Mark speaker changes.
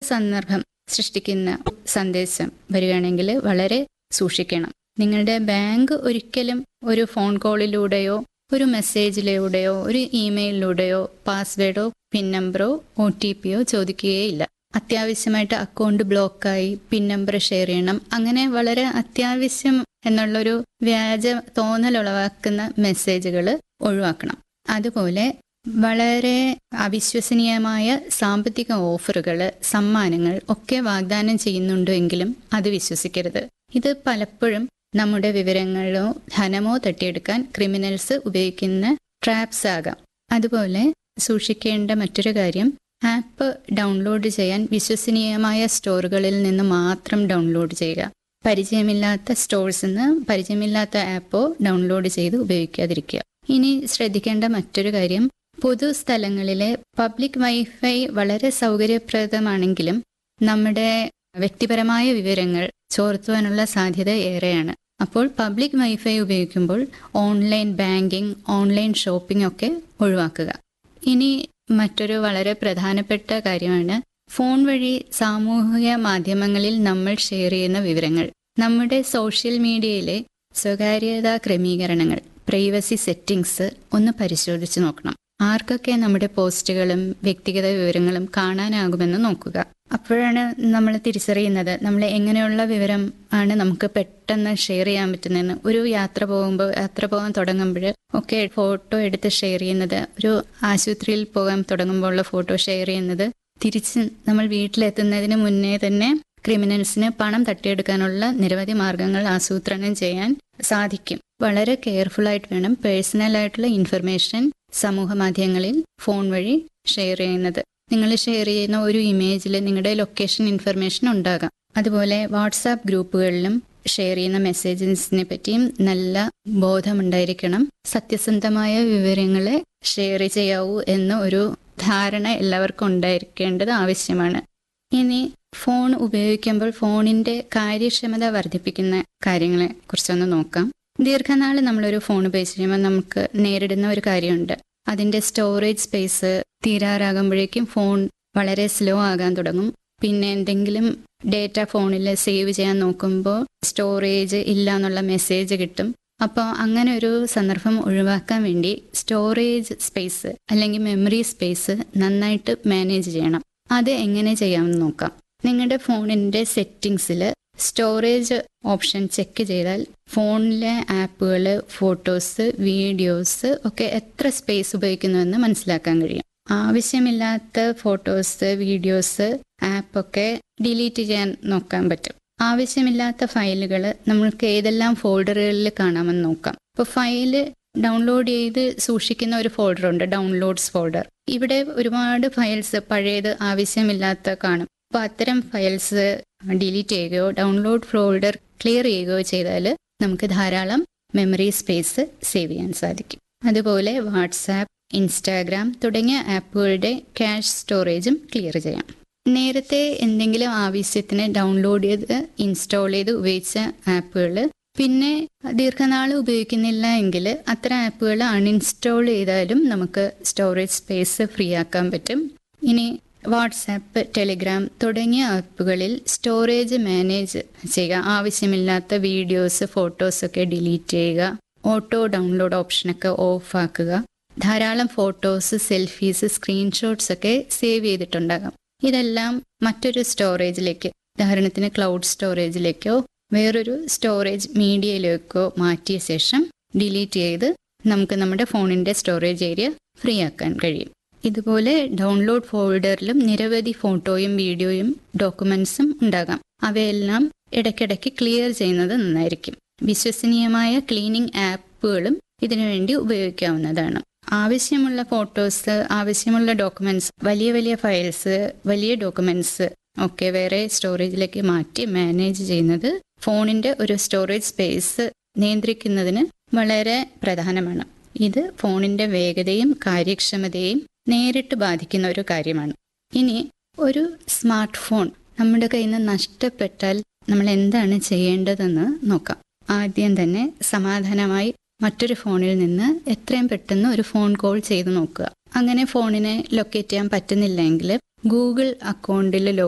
Speaker 1: സന്ദർഭം സൃഷ്ടിക്കുന്ന സന്ദേശം വരികയാണെങ്കിൽ വളരെ സൂക്ഷിക്കണം നിങ്ങളുടെ ബാങ്ക് ഒരിക്കലും ഒരു ഫോൺ കോളിലൂടെയോ ഒരു മെസ്സേജിലൂടെയോ ഒരു ഇമെയിലിലൂടെയോ പാസ്വേഡോ പിൻ നമ്പറോ ഒ ടി പിയോ ചോദിക്കുകയില്ല അത്യാവശ്യമായിട്ട് അക്കൗണ്ട് ബ്ലോക്കായി പിൻ നമ്പർ ഷെയർ ചെയ്യണം അങ്ങനെ വളരെ അത്യാവശ്യം എന്നുള്ളൊരു വ്യാജ തോന്നൽ ഉളവാക്കുന്ന മെസ്സേജുകൾ ഒഴിവാക്കണം അതുപോലെ വളരെ അവിശ്വസനീയമായ സാമ്പത്തിക ഓഫറുകൾ സമ്മാനങ്ങൾ ഒക്കെ വാഗ്ദാനം ചെയ്യുന്നുണ്ടെങ്കിലും അത് വിശ്വസിക്കരുത് ഇത് പലപ്പോഴും നമ്മുടെ വിവരങ്ങളോ ധനമോ തട്ടിയെടുക്കാൻ ക്രിമിനൽസ് ഉപയോഗിക്കുന്ന ട്രാപ്സ് ആകാം അതുപോലെ സൂക്ഷിക്കേണ്ട മറ്റൊരു കാര്യം ആപ്പ് ഡൗൺലോഡ് ചെയ്യാൻ വിശ്വസനീയമായ സ്റ്റോറുകളിൽ നിന്ന് മാത്രം ഡൗൺലോഡ് ചെയ്യുക പരിചയമില്ലാത്ത സ്റ്റോഴ്സിൽ നിന്ന് പരിചയമില്ലാത്ത ആപ്പോ ഡൗൺലോഡ് ചെയ്ത് ഉപയോഗിക്കാതിരിക്കുക ഇനി ശ്രദ്ധിക്കേണ്ട മറ്റൊരു കാര്യം പൊതുസ്ഥലങ്ങളിലെ പബ്ലിക് വൈഫൈ വളരെ സൗകര്യപ്രദമാണെങ്കിലും നമ്മുടെ വ്യക്തിപരമായ വിവരങ്ങൾ ചോർത്തുവാനുള്ള സാധ്യത ഏറെയാണ് അപ്പോൾ പബ്ലിക് വൈഫൈ ഉപയോഗിക്കുമ്പോൾ ഓൺലൈൻ ബാങ്കിംഗ് ഓൺലൈൻ ഷോപ്പിംഗ് ഒക്കെ ഒഴിവാക്കുക ഇനി മറ്റൊരു വളരെ പ്രധാനപ്പെട്ട കാര്യമാണ് ഫോൺ വഴി സാമൂഹിക മാധ്യമങ്ങളിൽ നമ്മൾ ഷെയർ ചെയ്യുന്ന വിവരങ്ങൾ നമ്മുടെ സോഷ്യൽ മീഡിയയിലെ സ്വകാര്യതാ ക്രമീകരണങ്ങൾ പ്രൈവസി സെറ്റിംഗ്സ് ഒന്ന് പരിശോധിച്ച് നോക്കണം ആർക്കൊക്കെ നമ്മുടെ പോസ്റ്റുകളും വ്യക്തിഗത വിവരങ്ങളും കാണാനാകുമെന്ന് നോക്കുക അപ്പോഴാണ് നമ്മൾ തിരിച്ചറിയുന്നത് നമ്മൾ എങ്ങനെയുള്ള വിവരം ആണ് നമുക്ക് പെട്ടെന്ന് ഷെയർ ചെയ്യാൻ പറ്റുന്നതെന്ന് ഒരു യാത്ര പോകുമ്പോൾ യാത്ര പോകാൻ തുടങ്ങുമ്പോൾ ഒക്കെ ഫോട്ടോ എടുത്ത് ഷെയർ ചെയ്യുന്നത് ഒരു ആശുപത്രിയിൽ പോകാൻ തുടങ്ങുമ്പോൾ ഉള്ള ഫോട്ടോ ഷെയർ ചെയ്യുന്നത് തിരിച്ച് നമ്മൾ വീട്ടിലെത്തുന്നതിന് മുന്നേ തന്നെ ക്രിമിനൽസിന് പണം തട്ടിയെടുക്കാനുള്ള നിരവധി മാർഗങ്ങൾ ആസൂത്രണം ചെയ്യാൻ സാധിക്കും വളരെ കെയർഫുൾ ആയിട്ട് വേണം പേഴ്സണൽ ആയിട്ടുള്ള ഇൻഫർമേഷൻ സമൂഹ മാധ്യമങ്ങളിൽ ഫോൺ വഴി ഷെയർ ചെയ്യുന്നത് നിങ്ങൾ ഷെയർ ചെയ്യുന്ന ഒരു ഇമേജിൽ നിങ്ങളുടെ ലൊക്കേഷൻ ഇൻഫർമേഷൻ ഉണ്ടാകാം അതുപോലെ വാട്സാപ്പ് ഗ്രൂപ്പുകളിലും ഷെയർ ചെയ്യുന്ന മെസ്സേജസിനെ പറ്റിയും നല്ല ബോധമുണ്ടായിരിക്കണം സത്യസന്ധമായ വിവരങ്ങളെ ഷെയർ ചെയ്യാവൂ എന്ന ഒരു ധാരണ എല്ലാവർക്കും ഉണ്ടായിരിക്കേണ്ടത് ആവശ്യമാണ് ഇനി ഫോൺ ഉപയോഗിക്കുമ്പോൾ ഫോണിന്റെ കാര്യക്ഷമത വർദ്ധിപ്പിക്കുന്ന കാര്യങ്ങളെ കുറിച്ചൊന്ന് നോക്കാം ദീർഘനാൾ നമ്മളൊരു ഫോൺ ഉപയോഗിച്ച് കഴിയുമ്പോൾ നമുക്ക് നേരിടുന്ന ഒരു കാര്യമുണ്ട് അതിന്റെ സ്റ്റോറേജ് സ്പേസ് തീരാറാകുമ്പോഴേക്കും ഫോൺ വളരെ സ്ലോ ആകാൻ തുടങ്ങും പിന്നെ എന്തെങ്കിലും ഡേറ്റ ഫോണിൽ സേവ് ചെയ്യാൻ നോക്കുമ്പോൾ സ്റ്റോറേജ് ഇല്ല എന്നുള്ള മെസ്സേജ് കിട്ടും അപ്പോൾ അങ്ങനെ ഒരു സന്ദർഭം ഒഴിവാക്കാൻ വേണ്ടി സ്റ്റോറേജ് സ്പേസ് അല്ലെങ്കിൽ മെമ്മറി സ്പേസ് നന്നായിട്ട് മാനേജ് ചെയ്യണം അത് എങ്ങനെ ചെയ്യാമെന്ന് നോക്കാം നിങ്ങളുടെ ഫോണിന്റെ സെറ്റിംഗ്സിൽ സ്റ്റോറേജ് ഓപ്ഷൻ ചെക്ക് ചെയ്താൽ ഫോണിലെ ആപ്പുകൾ ഫോട്ടോസ് വീഡിയോസ് ഒക്കെ എത്ര സ്പേസ് ഉപയോഗിക്കുന്നുവെന്ന് മനസ്സിലാക്കാൻ കഴിയും ആവശ്യമില്ലാത്ത ഫോട്ടോസ് വീഡിയോസ് ആപ്പൊക്കെ ഡിലീറ്റ് ചെയ്യാൻ നോക്കാൻ പറ്റും ആവശ്യമില്ലാത്ത ഫയലുകൾ നമ്മൾക്ക് ഏതെല്ലാം ഫോൾഡറുകളിൽ കാണാമെന്ന് നോക്കാം ഇപ്പോൾ ഫയല് ഡൗൺലോഡ് ചെയ്ത് സൂക്ഷിക്കുന്ന ഒരു ഫോൾഡർ ഉണ്ട് ഡൗൺലോഡ്സ് ഫോൾഡർ ഇവിടെ ഒരുപാട് ഫയൽസ് പഴയത് ആവശ്യമില്ലാത്ത കാണും അപ്പോൾ അത്തരം ഫയൽസ് ഡിലീറ്റ് ചെയ്യുകയോ ഡൗൺലോഡ് ഫോൾഡർ ക്ലിയർ ചെയ്യുകയോ ചെയ്താൽ നമുക്ക് ധാരാളം മെമ്മറി സ്പേസ് സേവ് ചെയ്യാൻ സാധിക്കും അതുപോലെ വാട്സാപ്പ് ഇൻസ്റ്റാഗ്രാം തുടങ്ങിയ ആപ്പുകളുടെ ക്യാഷ് സ്റ്റോറേജും ക്ലിയർ ചെയ്യാം നേരത്തെ എന്തെങ്കിലും ആവശ്യത്തിന് ഡൗൺലോഡ് ചെയ്ത് ഇൻസ്റ്റാൾ ചെയ്ത് ഉപയോഗിച്ച ആപ്പുകൾ പിന്നെ ദീർഘനാൾ ഉപയോഗിക്കുന്നില്ല എങ്കിൽ അത്തരം ആപ്പുകൾ അൺഇൻസ്റ്റാൾ ചെയ്താലും നമുക്ക് സ്റ്റോറേജ് സ്പേസ് ഫ്രീ ആക്കാൻ പറ്റും ഇനി വാട്സാപ്പ് ടെലിഗ്രാം തുടങ്ങിയ ആപ്പുകളിൽ സ്റ്റോറേജ് മാനേജ് ചെയ്യുക ആവശ്യമില്ലാത്ത വീഡിയോസ് ഫോട്ടോസ് ഒക്കെ ഡിലീറ്റ് ചെയ്യുക ഓട്ടോ ഡൗൺലോഡ് ഓപ്ഷനൊക്കെ ഓഫ് ആക്കുക ധാരാളം ഫോട്ടോസ് സെൽഫീസ് സ്ക്രീൻഷോട്ട്സ് ഒക്കെ സേവ് ചെയ്തിട്ടുണ്ടാകാം ഇതെല്ലാം മറ്റൊരു സ്റ്റോറേജിലേക്ക് ഉദാഹരണത്തിന് ക്ലൗഡ് സ്റ്റോറേജിലേക്കോ വേറൊരു സ്റ്റോറേജ് മീഡിയയിലേക്കോ മാറ്റിയ ശേഷം ഡിലീറ്റ് ചെയ്ത് നമുക്ക് നമ്മുടെ ഫോണിന്റെ സ്റ്റോറേജ് ഏരിയ ഫ്രീ ആക്കാൻ കഴിയും ഇതുപോലെ ഡൗൺലോഡ് ഫോൾഡറിലും നിരവധി ഫോട്ടോയും വീഡിയോയും ഡോക്യുമെന്റ്സും ഉണ്ടാകാം അവയെല്ലാം ഇടയ്ക്കിടയ്ക്ക് ക്ലിയർ ചെയ്യുന്നത് നന്നായിരിക്കും വിശ്വസനീയമായ ക്ലീനിങ് ആപ്പുകളും ഇതിനുവേണ്ടി ഉപയോഗിക്കാവുന്നതാണ് ആവശ്യമുള്ള ഫോട്ടോസ് ആവശ്യമുള്ള ഡോക്യുമെന്റ്സ് വലിയ വലിയ ഫയൽസ് വലിയ ഡോക്യുമെന്റ്സ് ഒക്കെ വേറെ സ്റ്റോറേജിലേക്ക് മാറ്റി മാനേജ് ചെയ്യുന്നത് ഫോണിന്റെ ഒരു സ്റ്റോറേജ് സ്പേസ് നിയന്ത്രിക്കുന്നതിന് വളരെ പ്രധാനമാണ് ഇത് ഫോണിന്റെ വേഗതയും കാര്യക്ഷമതയും നേരിട്ട് ബാധിക്കുന്ന ഒരു കാര്യമാണ് ഇനി ഒരു സ്മാർട്ട് ഫോൺ നമ്മുടെ കയ്യിൽ നിന്ന് നഷ്ടപ്പെട്ടാൽ നമ്മൾ എന്താണ് ചെയ്യേണ്ടതെന്ന് നോക്കാം ആദ്യം തന്നെ സമാധാനമായി മറ്റൊരു ഫോണിൽ നിന്ന് എത്രയും പെട്ടെന്ന് ഒരു ഫോൺ കോൾ ചെയ്ത് നോക്കുക അങ്ങനെ ഫോണിനെ ലൊക്കേറ്റ് ചെയ്യാൻ പറ്റുന്നില്ലെങ്കിൽ ഗൂഗിൾ അക്കൗണ്ടിൽ